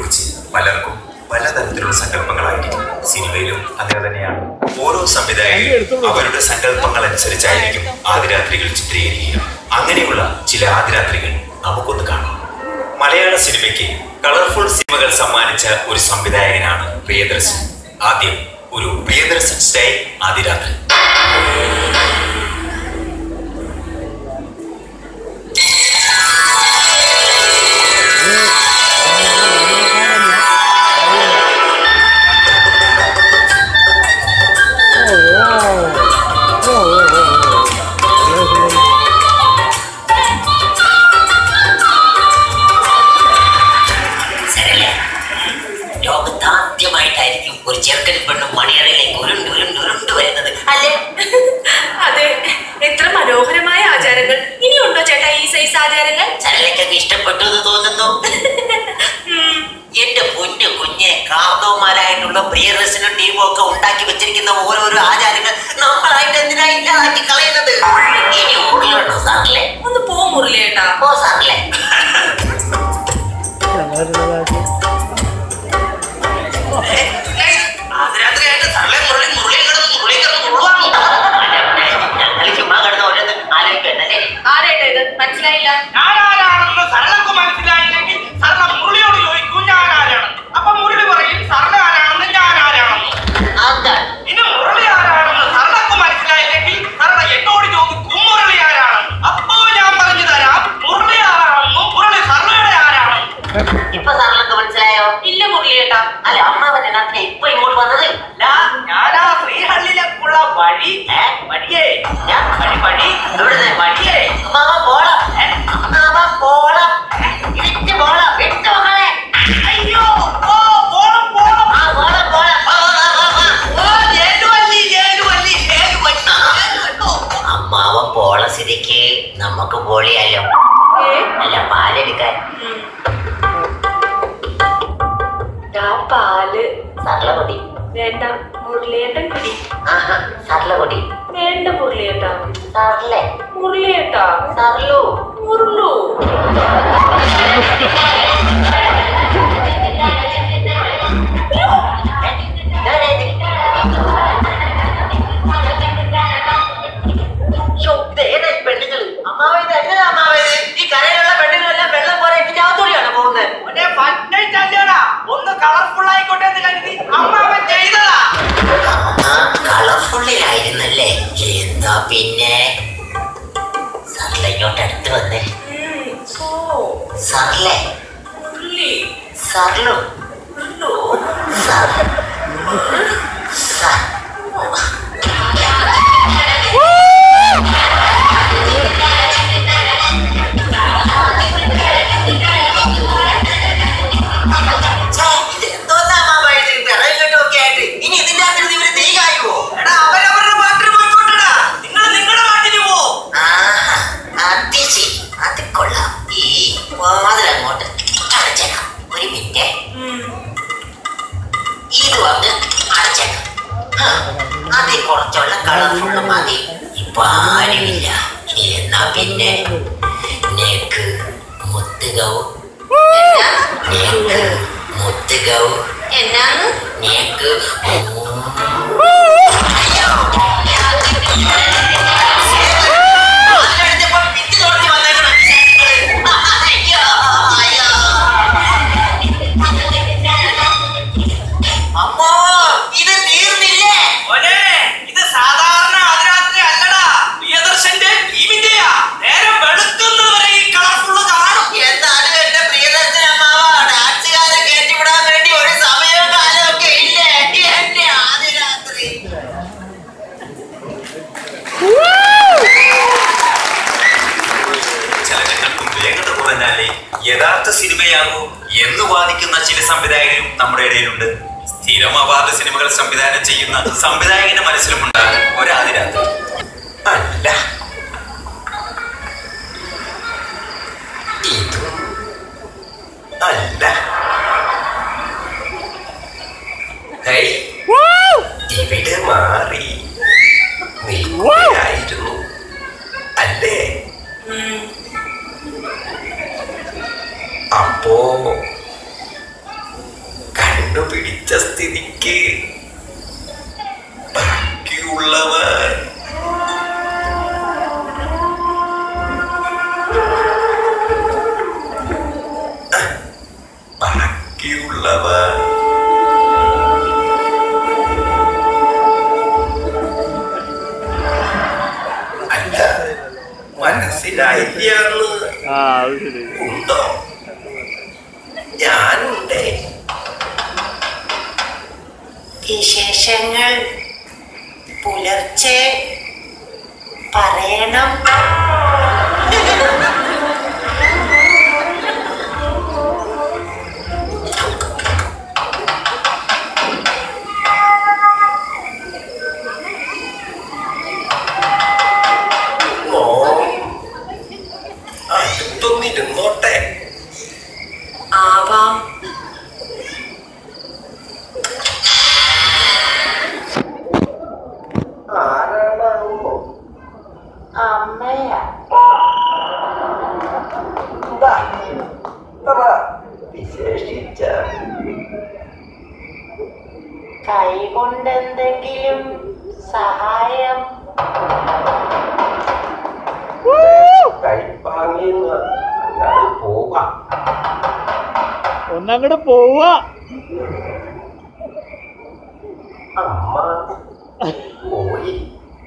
കുറിച്ച് പലർക്കും പലതരത്തിലുള്ള സങ്കല്പങ്ങളായിരിക്കും സിനിമയിലും അങ്ങനെ തന്നെയാണ് ഓരോ സംവിധായകരും അവരുടെ സങ്കല്പങ്ങൾ അനുസരിച്ചായിരിക്കും ആദിരാത്രികൾ ചിത്രീകരിക്കുക അങ്ങനെയുള്ള ചില ആദിരാത്രികൾ നമുക്കൊന്ന് കാണാം മലയാള സിനിമയ്ക്ക് കളർഫുൾ സിനിമകൾ സമ്മാനിച്ച ഒരു സംവിധായകനാണ് പ്രിയദർശൻ ആദ്യം ഒരു പ്രിയദർശൻ സ്റ്റൈൽ ആദിരാത്രി സരളെ ലോകത്താദ്യമായിട്ടായിരിക്കും ഒരു ചെറുക്കൻ പെണ്ണും മണിയറയിലേക്ക് ഉരുണ്ട് ഉരുണ്ട് ഉരുണ്ട് വരുന്നത് അല്ലേ അതെ എത്ര മനോഹരമായ ആചാരങ്ങൾ ഇനിയുണ്ടോ ചേട്ടാ ഈ സൈസ് ആചാരങ്ങൾ സരളയ്ക്കൊക്കെ ഇഷ്ടപ്പെട്ടു എന്ന് തോന്നുന്നു ഉം, എന്റെ പൊന്നു കുഞ്ഞെ കാർന്നവന്മാരായിട്ടുള്ള പ്രിയദർശനും ടീമും ഒക്കെ ഉണ്ടാക്കി വെച്ചിരിക്കുന്ന ഓരോരോ ആചാരങ്ങൾ നമ്മളായിട്ട് എന്തിനാ ഇല്ലാതാക്കി കളയുന്നത് ഇനി ഉള്ളിലുണ്ടോ സാറിലെ ഒന്ന് പോ മുരളിയേട്ടാ ഓ സാറിലെ അതിരാത്രിയായിട്ട് തള്ളെ മുരളി മുരളി കിടന്ന് മുരളി കിടന്ന് മുഴുവാണോ ഞങ്ങൾ ചുമ്മാ കിടന്ന് ഓരോന്ന് ആലോചിക്കണ്ടല്ലേ ആരേട്ടാ ഇത് മനസ്സിലായില്ല ഞാനാരാണെന്ന് സരളക്ക് മനസ്സിലായില്ലെങ്കിൽ സരള മുരളിയോട് ചോദിക്കൂ ഞാൻ ആരാണ് അപ്പൊ മുരളി പറയും സരള ആരാണെന്ന് ഞാൻ ആരാണെന്ന് അതാണ് ഇനി മുരളി ആരാണെന്ന് സരളക്ക് മനസ്സിലായില്ലെങ്കിൽ സരള എന്നോട് ചോദിക്കും മുരളി ആരാണെന്ന് അപ്പോ ഞാൻ പറഞ്ഞു തരാം മുരളി ആരാണെന്നും മുരളി സരളയുടെ ആരാണെന്നും ഇപ്പൊ സാറിനൊക്കെ മനസ്സിലായോ ഇല്ല മുരളിയേട്ടാ അല്ല അമ്മാവൻ എന്നാത്തിനാ ഇപ്പൊ ഇങ്ങോട്ട് വന്നത് അല്ല ഞാനാ ശ്രീഹള്ളിലേക്കുള്ള വഴി ഏ? വഴിയേ ഞാൻ വഴി വഴി എവിടുന്ന് വഴിയേ അമ്മാവ പോളം അമ്മാവ പോളം വിറ്റ് പോളം വിട്ട് മകളെ അയ്യോ ഓ പോണം പോണം ആ പോളം പോളം വാ, വാ, വാ, വാ, വാ. ഓ ഏലുവല്ലി ഏലുവല്ലി ഏലുവല്ലി അമ്മാവൻ പോള സ്ഥിതിക്ക് നമുക്ക് പോളിയാലോ ഏ അല്ല പാലെടുക്കാൻ ഉം. ദാ പാല് സർല കൊടി വേണ്ട മുരളിയേട്ടൻ കുടി ആഹാ സർല കൊടി വേണ്ട മുരളിയേട്ടാ സർലെ മുരളിയേട്ടാ സർലു മുരളു പെണ്ണുങ്ങള് അമ്മാവ ഇത് എങ്ങനെ അമ്മാവ ഇത് ഈ കരയിലുള്ള പെണ്ണുങ്ങളെല്ലാം വെള്ളം പോലെ എനിക്ക് ചാത്തോടിയാണ് പോകുന്നത് മോനെ ഫസ്റ്റ് നൈറ്റ് അല്ലേടാ ഒന്ന് കളർഫുൾ ആയിക്കോട്ടെ എന്ന് കരുതി അമ്മ അവൻ ചെയ്തതാ കളർഫുള്ളിലായിരുന്നല്ലേ എന്താ പിന്നെ സർല ഇങ്ങോട്ട് അടുത്ത് വന്നേ ഉം, ഓ സർലെ മുരളി സർലു മുരളു സർ സർ ഛേ, ഇതെന്തോന്നാ മാമ ഇത് വിറകിലോട്ടും ഒക്കെ ആയിട്ട്? ഇനി ഇതിന്റെ അകത്ത് ഇവര് തീ കായുവോ? എടാ അവരവരുടെ പാട്ടിന് പോയിക്കോട്ടെടാ നിങ്ങൾ നിങ്ങളുടെ പാട്ടിന് പോ ആഹാ, അത് ശരി. അത് കൊള്ളാം. ഈ വാതിൽ അങ്ങോട്ട് അടച്ചേക്കാം. ഒരു മിനിറ്റ് ഉം. ഇത് വന്ന് അടച്ചേക്കാം ഹാ, അതിൽ കുറച്ചുള്ള കളർഫുള്ള് മതി ഇപ്പൊ ആരുമില്ല എന്നാ പിന്നെ നേക്ക് മുത്തുകവും നേക്ക് മുത്തുകവും എന്നാന്ന് നേക്ക് അമ്മോ ഇത് തീർന്നില്ലേ മോനെ ഇത് സാധാരണ അതിരാത്രി അല്ലടാ പ്രിയദർശന്റെ ടീമിന്റെയാ നേരം വെളുക്കുന്നത് വരെ ഈ കളർഫുള്ള് കാണും എന്നാലും എന്റെ പ്രിയദർശന അമ്മാവ ഡാൻസുകാരെ കയറ്റിവിടാൻ വേണ്ടി ഒരു സമയവും കാലവും ഒക്കെ ഇല്ലേ എന്റെ ആദ്യ രാത്രി ചലനങ്ങൾക്കും വേഗത കുറഞ്ഞാലേ യഥാർത്ഥ സിനിമയാകൂ എന്ന് വാദിക്കുന്ന ചില സംവിധായകരും നമ്മുടെ ഇടയിലുണ്ട് സ്ഥിരം അവാർഡ് സിനിമകൾ സംവിധാനം ചെയ്യുന്ന സംവിധായകന്റെ മനസ്സിലുമുണ്ടാകും ഒരാതിരാത്രി അല്ല ഇതും അല്ല ഹേയ്, ഇവിടെ മാറി നിൽക്കുകയായിരുന്നു അല്ലേ ഉം. അപ്പോ സ്ഥിതിക്ക് ബാക്കിയുള്ളവർ ബാക്കിയുള്ളവർ അല്ല മനസ്സിലായില്ലാന്ന് ആ അത് ശരി ഉണ്ടോ ഞാനുണ്ടേ വിശേഷങ്ങൾ പുലർച്ചെ പറയണം ഓ അടുത്തൊന്നിരുന്നോട്ടെ ആവാം ആരാണാവോ അമ്മയാ എന്താ ഇത്ര വിശേഷിച്ച കൈകൊണ്ടെന്തെങ്കിലും സഹായം കൈപ്പാങ്ങിന്ന് അങ്ങാട് പോവാം ഒന്നങ്ങോട്ട് പോവാ അമ്മ പോയി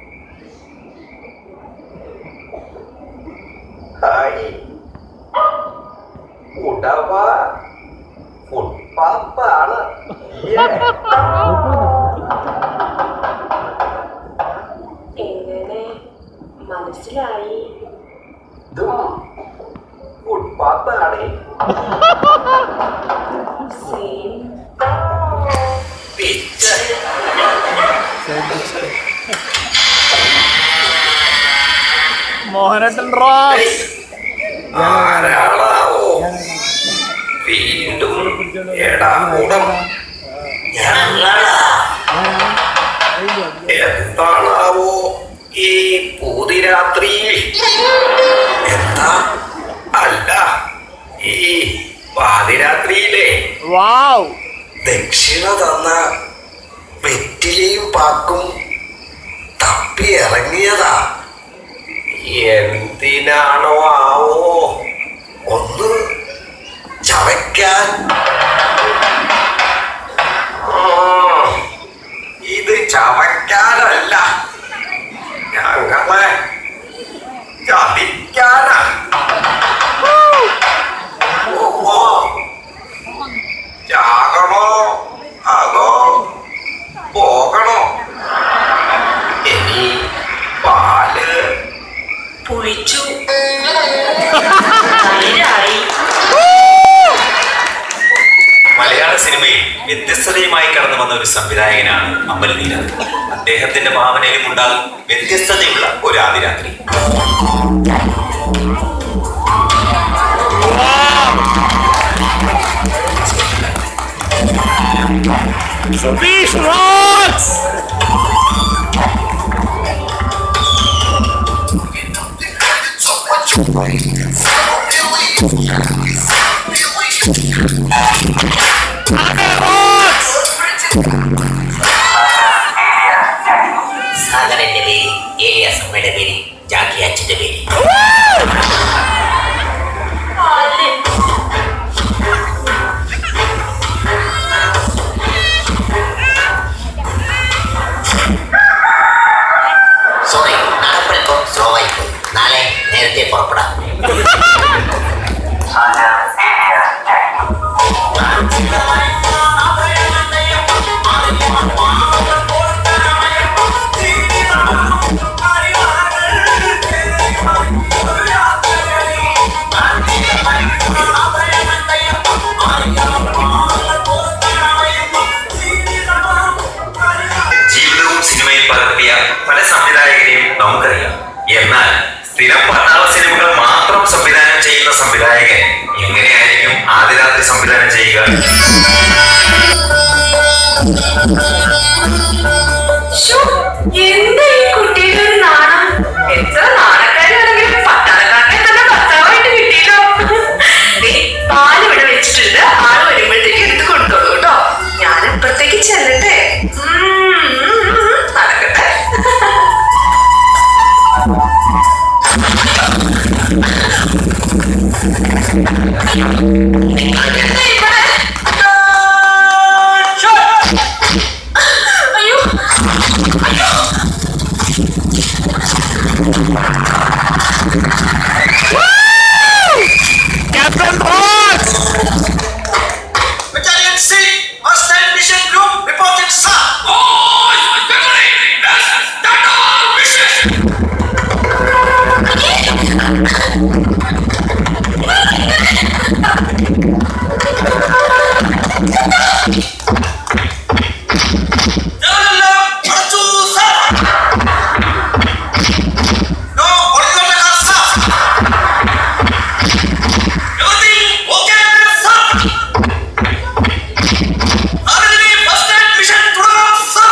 ഹായ് ഉടവ ഫുട്പാത്താണ് എങ്ങനെ മനസ്സിലായി ഇതും ഫുട്പാത്താണ് സെയിം പിച്ച് മോഹനട്ടൻ റോസ് ആരാളാവോ വീണ്ടും എടാകൂടം ഞങ്ങളാ എന്താണാവോ ഈ പൂതിരാത്രിയിൽ എന്താ അല്ല ഈ പാതിരാത്രിയിലെ വാവ് ദക്ഷിണ തന്ന വെറ്റിലയും പാക്കും തപ്പി ഇറങ്ങിയതാ എന്തിനാണോ ആവോ ഒന്ന് ചവയ്ക്കാൻ ആ, ഇത് ചവയ്ക്കാനല്ല ഞങ്ങളെ ചതിക്കാനാ ഓ ചാകണോ അതോ പോകണോ ഇനി പാല് പുളിച്ചു തൈരായി മലയാള സിനിമയിൽ വ്യത്യസ്തതയുമായി കടന്നു വന്ന ഒരു സംവിധായകനാണ് അമൽ നീരദ് അദ്ദേഹത്തിന്റെ ഭാവനയിലും ഉണ്ടാകും വ്യത്യസ്തതയുള്ള ഒരു ആദിരാത്രി Beach rocks! സാഗരന്റെ പേര് ഏലിയാസ് അമ്മയുടെ പേര് ജാക്കി അച്ഛന്റെ പേര് പാല് സോറി നടപ്പൽപ്പം സ്ലോ ആയി പോയി നാളെ നേരത്തെ പുറപ്പെടാം ജീവിതവും സിനിമയിൽ പകർത്തിയ പല സംവിധായകരെയും നമുക്കറിയാം എന്നാൽ സ്ഥിരം പട്ടാള സിനിമകൾ മാത്രം സംവിധാനം ചെയ്യുന്ന സംവിധായകൻ എങ്ങനെയായിരിക്കും ആദിരാത്രി സംവിധാനം ചെയ്യുക ശ്ശോ, എന്താ ഈ കുട്ടിയുടെ ഒരു നാണം എത്ര നാണക്കാരാണെങ്കിലും പട്ടാളക്കാരനെ തന്നെ ഭർത്താവായിട്ട് കിട്ടിയല്ലോ ദേ, പാല് ഇവിടെ വെച്ചിട്ടുണ്ട് ആള് വരുമ്പോഴത്തേക്ക് എടുത്ത് കൊണ്ടുപോകും കേട്ടോ ഞാൻ ഇപ്പഴത്തേക്ക് എന്താ ഇവിടെ അയ്യോ Captain Box! Battalion C, hostile mission group reporting sir. ജനറലെല്ലാം അടച്ചു sir. No horizontal car, sir. Everything okay, sir. അതിന് first aid mission തുടങ്ങാം, sir.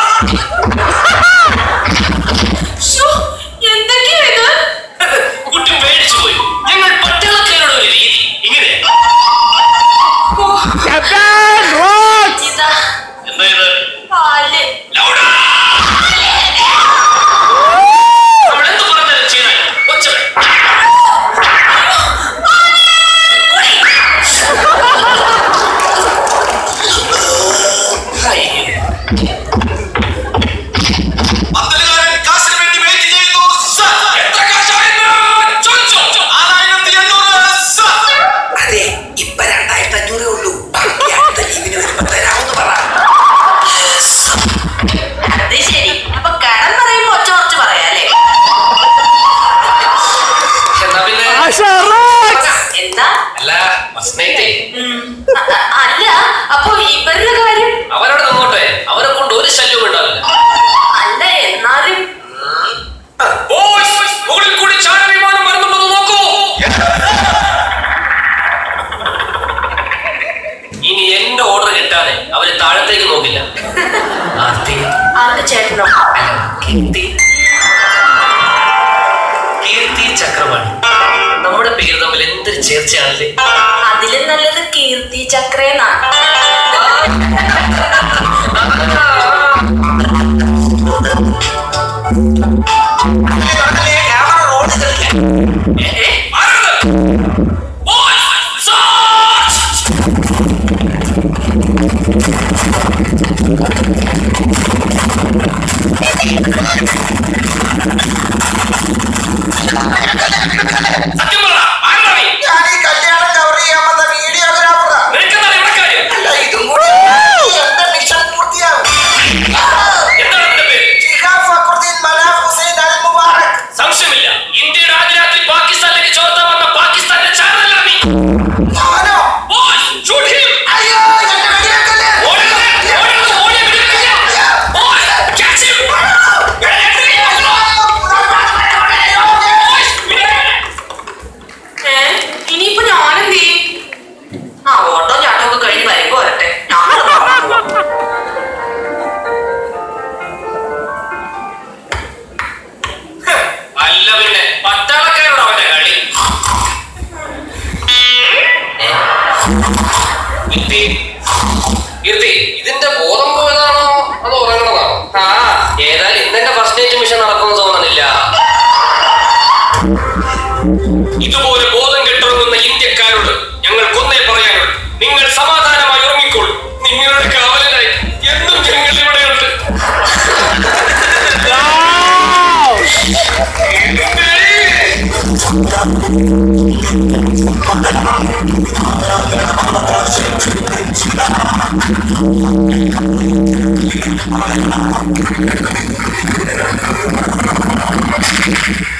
ശ്ശോ, എന്തൊക്കെയാ ഇത് കുട്ടി പേടിച്ചു പോയി ഞങ്ങൾ പട്ടാളക്കാരുടെ ഒരു രീതി ഇങ്ങനെ ഓ, Captain Box! ഇതാ എന്താ ഇത് പാല് ലൗഡാ നമ്മൾ എന്ത് പറഞ്ഞാലും ചെയ്താൽ ഒച്ച വേണം. അയ്യോ. പന്തലുകാരൻ കാശിന് വേണ്ടി wait ചെയ്യുന്നു, sir. എത്ര കാശായെന്ന് ചോദിച്ചോ? ആറായിരത്തി എണ്ണൂറ്, sir. അതെ ഇപ്പൊ രണ്ടായിരത്തി അഞ്ഞൂറേ ഉള്ളൂ ബാക്കി അടുത്ത ലീവിന് വരുമ്പോ തരാമെന്ന് പറ അത് ശരി അപ്പൊ കടം പറയുമ്പോ ഒച്ച കുറച്ച് പറയാല്ലേ എന്നാ പിന്നെ Asha rocks! എന്താ അല്ല മസ്നേഹിതേ ഉം, അ- അ- അല്ല അപ്പൊ ഇവരുടെ കാര്യം അവരോട് നിന്നോട്ടെ അവരെ കൊണ്ട് ഒരു ശല്യവും ഉണ്ടാവില്ല അല്ല എന്നാലും ബോയ്സ് മുകളിൽ കൂടി ചാര വിമാനം വരുന്നുണ്ടെന്ന് നോക്കൂ ഇനി എന്റെ ഓർഡർ കിട്ടാതെ അവര് താഴത്തേക്ക് നോക്കില്ല ആർത്തി ആർക്ക് ചേട്ടനോ അല്ല കീർത്തി കീർത്തി ചക്രവാണി നമ്മുടെ പേര് തമ്മിൽ എന്തൊരു ചേർച്ചയാണല്ലേ അതിലും നല്ലത് കീർത്തി ചക്രേന്നാണ് നടക്കലേ, camera roll ചെയ്തിട്ടില്ല. ഏ, ഏ, ആരാത്? Boys, sarge! സത്യം പറ, ആരാ നീ? ഞാൻ ഈ കല്യാണം cover ചെയ്യാൻ വന്ന videographer ആ. നിനക്കെന്താണ് ഇവിടെ കാര്യം? അല്ല, ഇതും കൂടി എന്റെ mission പൂർത്തിയാവും. എന്താണ് നിന്റെ പേര്? ഷിഹാബ് ഫഖറുദ്ദീൻ മനാഫ് ഹുസൈൻ അൽ മുബാറക്. സംശയമില്ല ഇന്ത്യയുടെ ആദ്യ രാത്രി പാകിസ്ഥാനിലേക്ക് ചോർത്താൻ വന്ന പാകിസ്ഥാന്റെ ചാനലല്ല നീ ഞാനോ? Boys, shoot him! അയ്യോ, എന്നെ വെടിവെക്കല്ലേ. ഓടരുത്, ഓടരുത്, ഓടി വെടിവെക്കില്ല. Boys, catch him! ബോയ്സ്, വെടിവെക്കില്ല. ഏ ഇനിയിപ്പോ ഞാനെന്ത് ചെയ്യും ആ ഓട്ടോ ചാട്ടോ ഒക്കെ കഴിഞ്ഞ് വരുമ്പോ വരട്ടെ ഞാൻ ഉറങ്ങാൻ പോവാ. അല്ല പിന്നെ പട്ടാളക്കാരോട് അവന്റെ കളി ഏ? കീർത്തി കീർത്തി ഇതിന്റെ ബോധം പോയതാണോ അതോ ഉറങ്ങണതാണോ ആ ഏതായാലും ഇന്നെന്റെ ഫസ്റ്റ് നൈറ്റ് മിഷൻ നടക്കുമെന്ന് തോന്നുന്നില്ല ഇതുപോലെ ബോധം കെട്ടുറങ്ങുന്ന ഇന്ത്യക്കാരോട് ഞങ്ങൾക്കൊന്നേ പറയാനുള്ളൂ നിങ്ങൾ സമാധാനമായി ഉറങ്ങിക്കോളൂ നിങ്ങളുടെ കാവലിനായി എന്നും ഞങ്ങൾ ഇവിടെയുണ്ട് Wow! ആ